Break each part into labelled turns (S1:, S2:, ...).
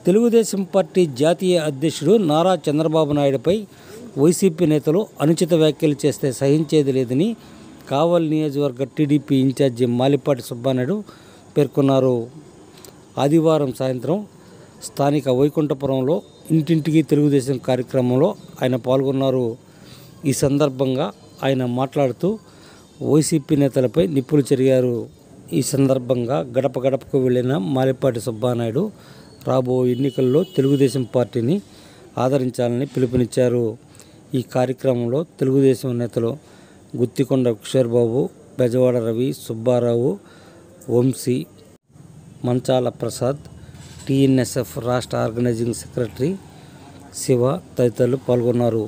S1: Telugu Desam party జాతీయ అధ్యక్షుడు Nara Chandrababu నాయుడుపై YCP నేతలు అనుచిత వ్యాఖ్యలు చేస్తే సహించేది లేదని కావలి నియోజకవర్గ టీడీపీ ఇన్ఛార్జి మాలిపాటి సుబ్బానాయుడు పేర్కొన్నారు ఆదివారం సాయంత్రం స్థానిక వైకుంఠపురంలో ఇంటింటికి తెలుగుదేశం కార్యక్రమంలో ఆయన పాల్గొన్నారు ఈ సందర్భంగా ఆయన మాట్లాడుతూ వైసీపీ నేతలపై నిప్పులు చెరిగారు ఈ సందర్భంగా గడప గడపకు వెళ్ళిన మాలిపాటి సుబ్బానాయుడు రాబో ఎన్నికల్లో తెలుగుదేశం పార్టీని ఆదరించాలని పిలుపునిచ్చారు ఈ కార్యక్రమంలో తెలుగుదేశం నేతలు గుత్తికొండ కిషోర్ బాబు బెజవాడ రవి సుబ్బారావు వంశీ మంచాల ప్రసాద్ టీఎన్ఎస్ఎఫ్ రాష్ట్ర ఆర్గనైజింగ్ సెక్రటరీ శివ తదితరులు పాల్గొన్నారు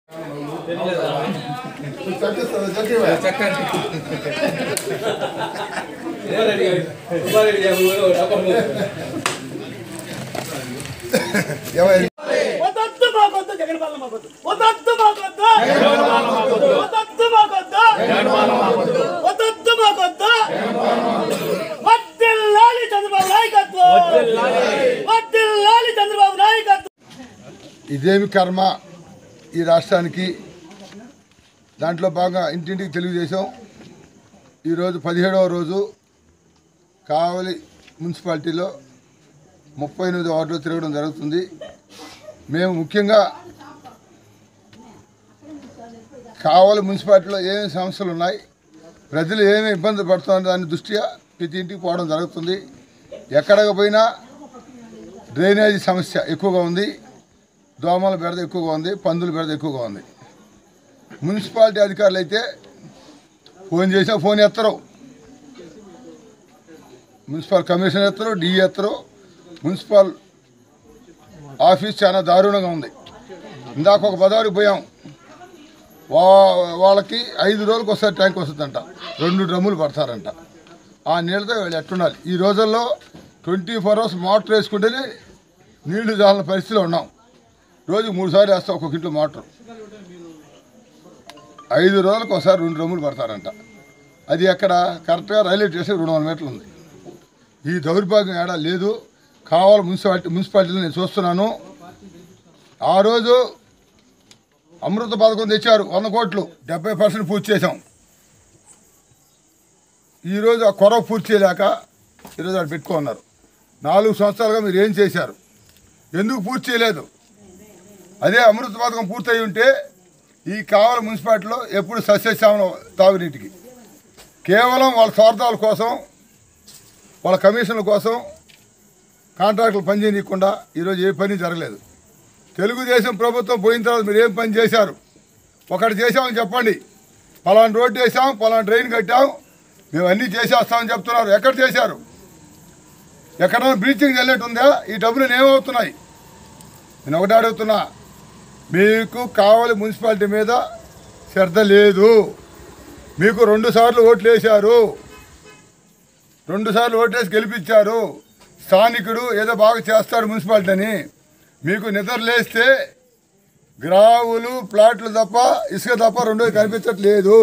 S2: వద్దొద్దు మాకొద్దు జగన్ పాలన మాకొద్దు వద్దొద్దు మాకొద్దు వద్దొద్దు మాకొద్దు వద్దొద్దు మాకొద్దు వద్దిల్లాలి చంద్రబాబు నాయకత్వం వద్దిల్లాలి చంద్రబాబు నాయకత్వం
S3: ఇదేమి కర్మ ఈ రాష్ట్రానికి దాంట్లో బాగా ఇంటింటికి తెలుగుదేశం ఈరోజు పదిహేడవ రోజు కావలి మున్సిపాలిటీలో ముప్పై ఎనిమిది వార్డులో తిరగడం జరుగుతుంది మేము ముఖ్యంగా కావలి మున్సిపాలిటీలో ఏమేమి సమస్యలు ఉన్నాయి ప్రజలు ఏమేమి ఇబ్బంది పడుతున్నారు దాని దృష్ట్యా ప్రతి ఇంటికి పోవడం జరుగుతుంది ఎక్కడికి పోయినా డ్రైనేజీ సమస్య ఎక్కువగా ఉంది దోమల బెడద ఎక్కువగా ఉంది పందుల బెడద ఎక్కువగా ఉంది మున్సిపాలిటీ అధికారులు అయితే ఫోన్ చేసినా ఫోన్ ఎత్తరు మున్సిపల్ కమిషనర్ ఎత్తరు డి ఎత్తరు మున్సిపల్ ఆఫీస్ చాలా దారుణంగా ఉంది ఇందాక ఒక బదారికి పోయాం వా వాళ్ళకి ఐదు రోజులకు ఒకసారి ట్యాంక్ వస్తుందంట రెండు డ్రమ్ములు పడతారంట ఆ నీళ్ళతో వీళ్ళు ఎట్టుండాలి ఈ రోజుల్లో ట్వంటీ ఫోర్ అవర్స్ మోటార్ వేసుకుంటేనే నీళ్లు చాలని పరిస్థితిలో ఉన్నాం రోజు మూడు సార్లు వేస్తాం ఒక్కొక్క ఇంట్లో మోటార్ ఐదు రోజులకు ఒకసారి రెండు డ్రమ్ములు పడతారంట అది ఎక్కడ కరెక్ట్గా రైల్వే స్టేషన్ రెండు వందల మీటర్లు ఉంది ఈ దౌర్భాగ్యం ఏడా లేదు కావాలి మున్సిపాలిటీ మున్సిపాలిటీలో నేను చూస్తున్నాను ఆ రోజు అమృత పథకం తెచ్చారు వంద కోట్లు డెబ్బై పర్సెంట్ పూర్తి చేశాం ఈరోజు ఆ కొరవ పూర్తి చేయలేక ఈరోజు అక్కడ పెట్టుకున్నారు నాలుగు సంవత్సరాలుగా మీరు ఏం చేశారు ఎందుకు పూర్తి చేయలేదు అదే అమృత పథకం పూర్తయి ఉంటే ఈ కావల మున్సిపాలిటీలో ఎప్పుడు సస్యశ్యామల తాగునీటికి కేవలం వాళ్ళ స్వార్థాల కోసం వాళ్ళ కమిషన్ల కోసం కాంట్రాక్టులు పనిచేయకుండా ఈరోజు ఏ పని జరగలేదు తెలుగుదేశం ప్రభుత్వం పోయిన తర్వాత మీరు ఏం పని చేశారు ఒకటి చేశామని చెప్పండి పలానా రోడ్డు వేసాం పలానా డ్రైన్ కట్టాం మేము అన్నీ చేసేస్తామని చెప్తున్నారు ఎక్కడ చేశారు ఎక్కడైనా బ్లీచింగ్ చల్లేట్టు ఉందా ఈ డబ్బులు ఏమవుతున్నాయి నేను ఒకటి అడుగుతున్నా మీకు కావాలి మున్సిపాలిటీ మీద శ్రద్ధ లేదు మీకు రెండు సార్లు ఓట్లు వేశారు రెండు సార్లు ఓటేసి గెలిపించారు స్థానికుడు ఏదో బాగా చేస్తాడు మున్సిపాలిటీ అని మీకు నిద్ర లేస్తే గ్రావులు ప్లాట్లు తప్ప ఇసుక తప్ప రెండోది కనిపించట్లేదు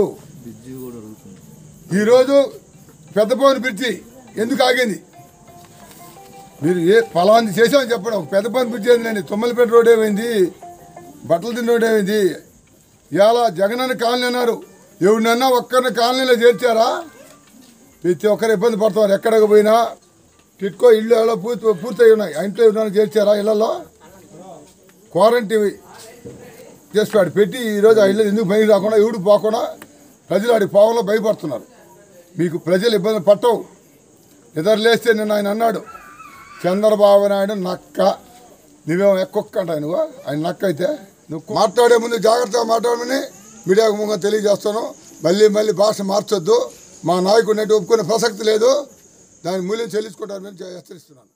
S3: ఈరోజు పెద్దపోని బ్రిడ్జి ఎందుకు ఆగింది మీరు ఏ ఫలాంది చేసామని చెప్పండి ఒక పెద్ద పని బ్రిడ్జి ఏంది తుమ్మలపేట రోడ్ ఏమైంది బట్టలు తిన్న రోడ్ ఏమైంది ఇవాళ జగనన్న కాలనీ అన్నారు ఎవరినన్నా ఒక్కరిని కాలనీలో చేర్చారా ప్రతి ఒక్కరు ఇబ్బంది పడుతున్నారు ఎక్కడికి పోయినా టిట్కో ఇల్లు ఎలా పూర్తి పూర్తయి ఉన్నాయి ఆ ఇంట్లో ఎవరైనా చేర్చారా ఇళ్లలో క్వారంటైన్ చేస్తాడు పెట్టి ఈరోజు ఆ ఇల్లు ఎందుకు బయట రాకుండా ఎవడు పోకుండా ప్రజలు ఆడికి పోవాలో భయపడుతున్నారు మీకు ప్రజలు ఇబ్బంది పట్టవు నిద్రలేస్తే నిన్న ఆయన అన్నాడు చంద్రబాబు నాయుడు నక్క నువ్వేమో ఎక్కొక్క అంట నువ్వు ఆయన నక్క అయితే నువ్వు మాట్లాడే ముందు జాగ్రత్తగా మాట్లాడమని మీడియాకు ముందు తెలియజేస్తాను మళ్ళీ మళ్ళీ భాష మార్చొద్దు మా నాయకుడిని ఒప్పుకునే ప్రసక్తి లేదు దాని మూల్యం చెల్లించుకుంటారని హెచ్చరిస్తున్నాను